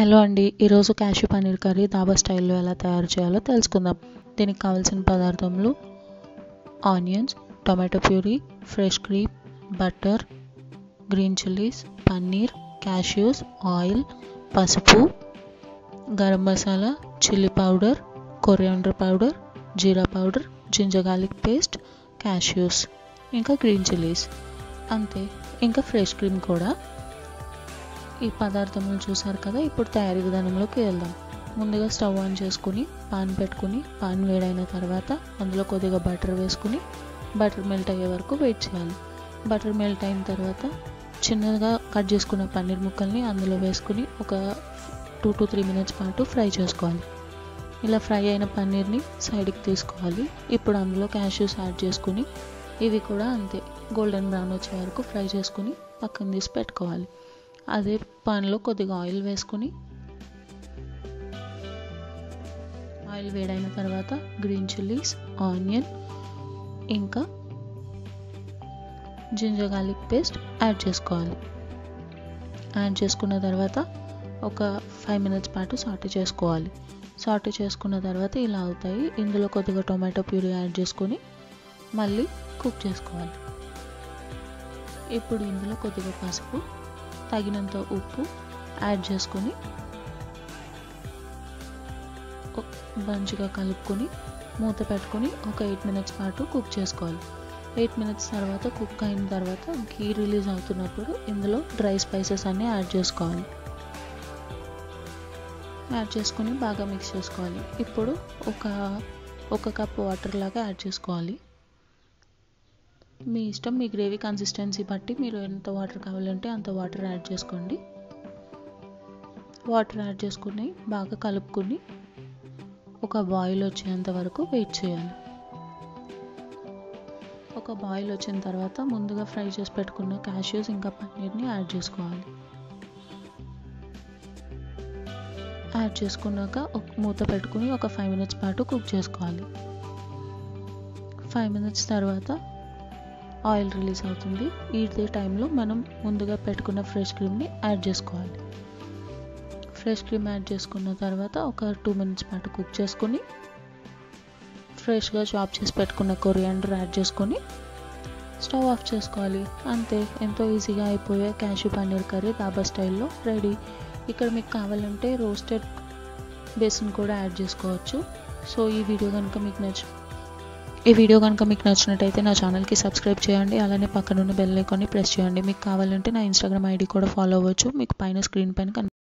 hello అండి ఈరోజు cash paneer curry dhaba స్టైల్లో ఎలా తయారు చేయాలో తెలుసుకుందాం దీనికి కావాల్సిన పదార్థములు onions tomato puree fresh cream butter green chillies paneer cashews oil పసుపు garam masala chilli powder coriander powder jeera powder ginger garlic paste cashews ఇంకా గ్రీన్ చిల్లీస్ అంతే ఇంకా ఫ్రెష్ క్రీమ్ కూడా ఈ పదార్థములు చూసారు కదా ఇప్పుడు తయారీ విధానంలోకి వెళ్దాం ముందుగా స్టవ్ ఆన్ చేసుకుని పాన్ పెట్టుకుని పాన్ వేడైన తర్వాత అందులో కొద్దిగా బటర్ వేసుకుని బటర్ మెల్ట్ అయ్యే వరకు వెయిట్ చేయాలి బటర్ మెల్ట్ అయిన తర్వాత చిన్నగా కట్ చేసుకున్న పన్నీర్ ముక్కల్ని అందులో వేసుకుని ఒక టూ టు త్రీ మినిట్స్ పాటు ఫ్రై చేసుకోవాలి ఇలా ఫ్రై అయిన పన్నీర్ని సైడ్కి తీసుకోవాలి ఇప్పుడు అందులో క్యాష్యూస్ యాడ్ చేసుకుని ఇవి కూడా అంతే గోల్డెన్ బ్రౌన్ వచ్చే వరకు ఫ్రై చేసుకుని పక్కన తీసి పెట్టుకోవాలి అదే పాన్లో కొద్దిగా ఆయిల్ వేసుకుని ఆయిల్ వేడైన తర్వాత గ్రీన్ చిల్లీస్ ఆనియన్ ఇంకా జింజర్ గార్లిక్ పేస్ట్ యాడ్ చేసుకోవాలి యాడ్ చేసుకున్న తర్వాత ఒక ఫైవ్ మినిట్స్ పాటు సాటే చేసుకోవాలి సాటే చేసుకున్న తర్వాత ఇలా అవుతాయి ఇందులో కొద్దిగా టొమాటో ప్యూరీ యాడ్ చేసుకొని మళ్ళీ కుక్ చేసుకోవాలి ఇప్పుడు ఇందులో కొద్దిగా పసుపు తగినంత ఉప్పు యాడ్ చేసుకొని మంచిగా కలుపుకొని మూత పెట్టుకొని ఒక ఎయిట్ మినిట్స్ పాటు కుక్ చేసుకోవాలి ఎయిట్ మినిట్స్ తర్వాత కుక్ అయిన తర్వాత ఘీ రిలీజ్ అవుతున్నప్పుడు ఇందులో డ్రై స్పైసెస్ అన్నీ యాడ్ చేసుకోవాలి యాడ్ చేసుకొని బాగా మిక్స్ చేసుకోవాలి ఇప్పుడు ఒక ఒక కప్ వాటర్ లాగా యాడ్ చేసుకోవాలి మీ ఇష్టం మీ గ్రేవీ కన్సిస్టెన్సీ బట్టి మీరు ఎంత వాటర్ కావాలంటే అంత వాటర్ యాడ్ చేసుకోండి వాటర్ యాడ్ చేసుకుని బాగా కలుపుకొని ఒక బాయిల్ వచ్చేంత వరకు వెయిట్ చేయాలి ఒక బాయిల్ వచ్చిన తర్వాత ముందుగా ఫ్రై చేసి పెట్టుకున్న క్యాష్యూస్ ఇంకా పన్నీర్ని యాడ్ చేసుకోవాలి యాడ్ చేసుకున్నాక ఒక మూత పెట్టుకుని ఒక ఫైవ్ మినిట్స్ పాటు కుక్ చేసుకోవాలి ఫైవ్ మినిట్స్ తర్వాత ఆయిల్ రిలీజ్ అవుతుంది ఇదే టైంలో మనం ముందుగా పెట్టుకున్న ఫ్రెష్ క్రీమ్ని యాడ్ చేసుకోవాలి ఫ్రెష్ క్రీమ్ యాడ్ చేసుకున్న తర్వాత ఒక టూ మినిట్స్ పాటు కుక్ చేసుకొని ఫ్రెష్గా చాప్ చేసి పెట్టుకున్న కొరియాండర్ యాడ్ చేసుకొని స్టవ్ ఆఫ్ చేసుకోవాలి అంతే ఎంతో ఈజీగా అయిపోయే క్యాషు పన్నీర్ కర్రీ దాబా స్టైల్లో రెడీ ఇక్కడ మీకు కావాలంటే రోస్టెడ్ బేసన్ కూడా యాడ్ చేసుకోవచ్చు సో ఈ వీడియో కనుక మీకు నచ్చ ఈ వీడియో కనుక మీకు నచ్చినట్టయితే నా ఛానల్కి సబ్స్క్రైబ్ చేయండి అలానే పక్కనున్న బెల్ ఐకాన్ని ప్రెస్ చేయండి మీకు కావాలంటే నా ఇన్స్టాగ్రామ్ ఐడి కూడా ఫాలో అవ్వచ్చు మీకు పైన స్క్రీన్ పైన